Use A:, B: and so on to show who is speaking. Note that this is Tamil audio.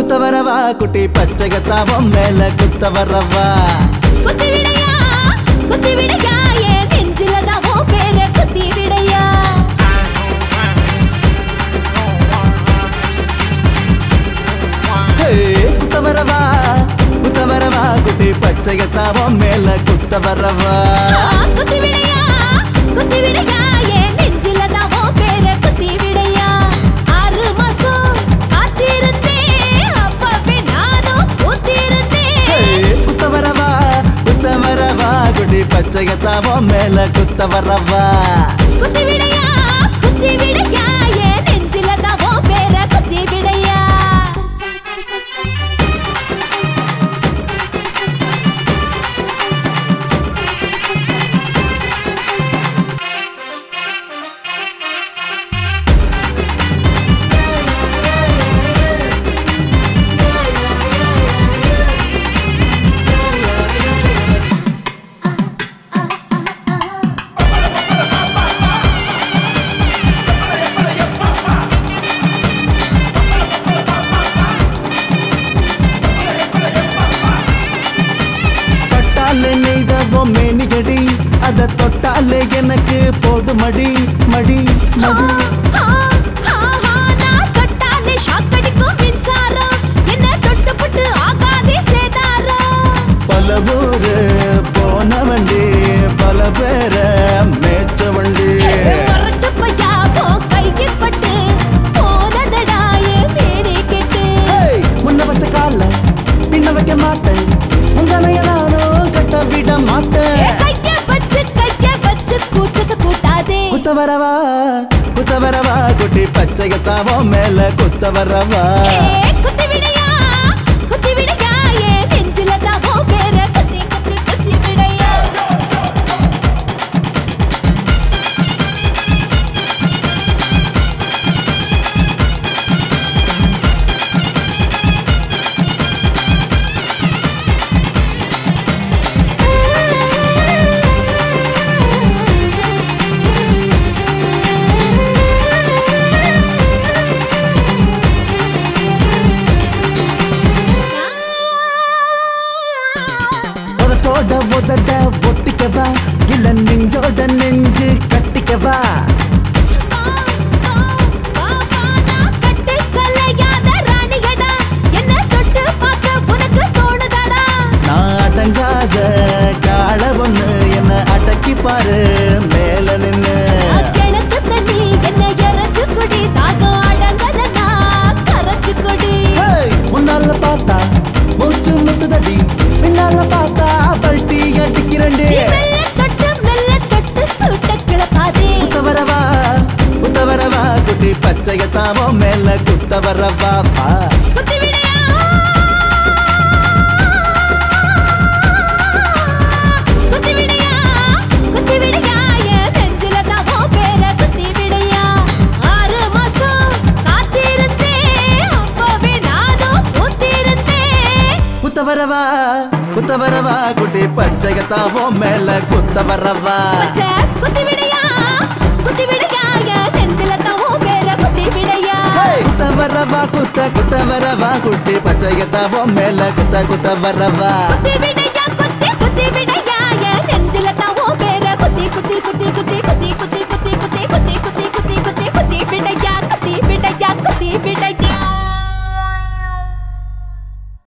A: குத்த வரவா குட்டி பச்சைகத்தாவம் மேல குத்த வரவா
B: குத்தி விடையா குத்தி விடையா என் நெஞ்சில தான் உன் பேரை குத்தி விடையா
A: ஹே, குத்த வரவா குத்த வரவா குட்டி பச்சைகத்தாவம் மேல குத்த வரவா
B: குத்தி விடையா குத்தி விடையா என் நெஞ்சில தான் உன் பேரை குத்தி விடையா ஆறு மாசம் காத்திருந்தேன் அப்பவே நானும்
A: ஹே,
B: ஊத்திருந்தேன்
A: குத்த வரவா குத்த வரவா குட்டி பச்சைகத்தாவம் மேல குத்த வரவா
B: குத்தி விடையா குத்தி விடையா என் நெஞ்சில தான் உன் பேரை குத்தி விடையா
A: தொட்டாலே நெய்தவோ மேனிகடி அத தொட்டாலே எனக்கு போதுமடி மடி மடி
B: நான் தொட்டாலே ஷாக் அடிக்கும் மின்சாரம் என்ன தொட்டு புட்டு ஆகாதே சேதாரம்
A: பல ஊரு போன வண்டி பல பேர மேய்ச்ச வண்டி
B: முரட்டு பையா போ கைக்கு பட்டு போனதடா என் பேரே கெட்டு
A: ஏய், முன்ன வச்ச கால பின்ன வைக்க மாட்டேன் உங்களைய நானும் கட்ட விட மாட்டேன்
B: ஏ கைய வச்சு கைய வச்சு கூச்சத்தை கூட்டாதே
A: குத்த வரவா குத்த வரவா குட்டி பச்சைகத்தாவோ மேல குத்த வரவா
B: ஏ குத்தி விடையா குத்தி விடையா என் நெஞ்சில தான் உன் பேரை குத்தி குத்தி குத்தி விடையா
A: உதட்டோட உதட ஒட்டிக்கவா இல்ல நெஞ்சோட நெஞ்சு கட்டிக்கவா நான் அடங்காத கால ஒண்ணு என்ன அடக்கி பாரு மேல நின்னு ஏய், முன்னால பார்த்தா மூச்சு முட்டுதடி பின்னால பார்த்தா பல்ட்டி அடிக்கிறண்டே குத்த வரவா குத்த வரவா குட்டி பச்சையத்தாவோ மேல குத்த வரவா வா குத்த வரவா குத்த வரவா குட்டி பச்சையத்தாவோ மேல குத்த வரவா
B: குத்தி விடையா குத்தி விடையா என் நெஞ்சில தான் உன் பேரை குத்தி விடையா
A: ஏய், குத்த வரவா குத்த குத்த வரவா குட்டி பச்சையத்தாவோ மேல குத்த குத்த வரவா
B: குத்தி விடையா குத்தி குத்தி விடையா